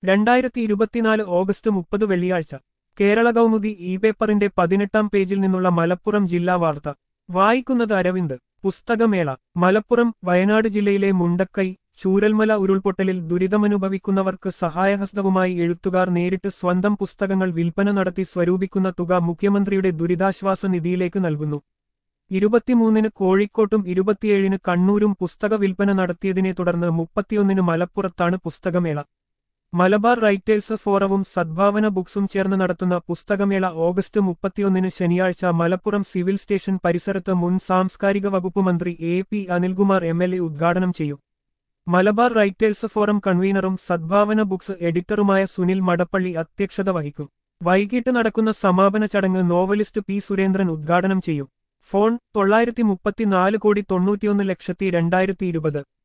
രണ്ടായിരത്തി ഇരുപത്തിനാല് ഓഗസ്റ്റ് മുപ്പത് വെള്ളിയാഴ്ച കേരള കൗമുദി ഇ പേപ്പറിന്റെ പതിനെട്ടാം പേജിൽ നിന്നുള്ള മലപ്പുറം ജില്ലാ വാർത്ത വായിക്കുന്നത് അരവിന്ദ് പുസ്തകമേള മലപ്പുറം വയനാട് ജില്ലയിലെ മുണ്ടക്കൈ ചൂരൽമല ഉരുൾപൊട്ടലിൽ ദുരിതമനുഭവിക്കുന്നവർക്ക് സഹായഹസ്തവുമായി എഴുത്തുകാർ നേരിട്ട് സ്വന്തം പുസ്തകങ്ങൾ വിൽപ്പന നടത്തി സ്വരൂപിക്കുന്ന തുക മുഖ്യമന്ത്രിയുടെ ദുരിതാശ്വാസ നിധിയിലേക്ക് നൽകുന്നു ഇരുപത്തിമൂന്നിന് കോഴിക്കോട്ടും ഇരുപത്തിയേഴിന് കണ്ണൂരും പുസ്തക വിൽപ്പന നടത്തിയതിനെ തുടർന്ന് മുപ്പത്തിയൊന്നിന് മലപ്പുറത്താണ് പുസ്തകമേള മലബാർ റൈറ്റേഴ്സ് ഫോറവും സദ്ഭാവന ബുക്സും ചേർന്ന് നടത്തുന്ന പുസ്തകമേള ഓഗസ്റ്റ് മുപ്പത്തിയൊന്നിന് ശനിയാഴ്ച മലപ്പുറം സിവിൽ സ്റ്റേഷൻ പരിസരത്ത് മുൻ സാംസ്കാരിക വകുപ്പ് മന്ത്രി A P Anilkumar M L A ഉദ്ഘാടനം ചെയ്യും മലബാർ റൈറ്റേഴ്സ് ഫോറം കൺവീനറും സദ്ഭാവന ബുക്സ് എഡിറ്ററുമായ സുനിൽ മടപ്പള്ളി അധ്യക്ഷത വഹിക്കും വൈകിട്ട് നടക്കുന്ന സമാപന ചടങ്ങ് നോവലിസ്റ്റ് പി സുരേന്ദ്രൻ ഉദ്ഘാടനം ചെയ്യും ഫോൺ തൊള്ളായിരത്തി മുപ്പത്തിനാല് കോടി തൊണ്ണൂറ്റിയൊന്ന് ലക്ഷത്തി രണ്ടായിരത്തി ഇരുപത്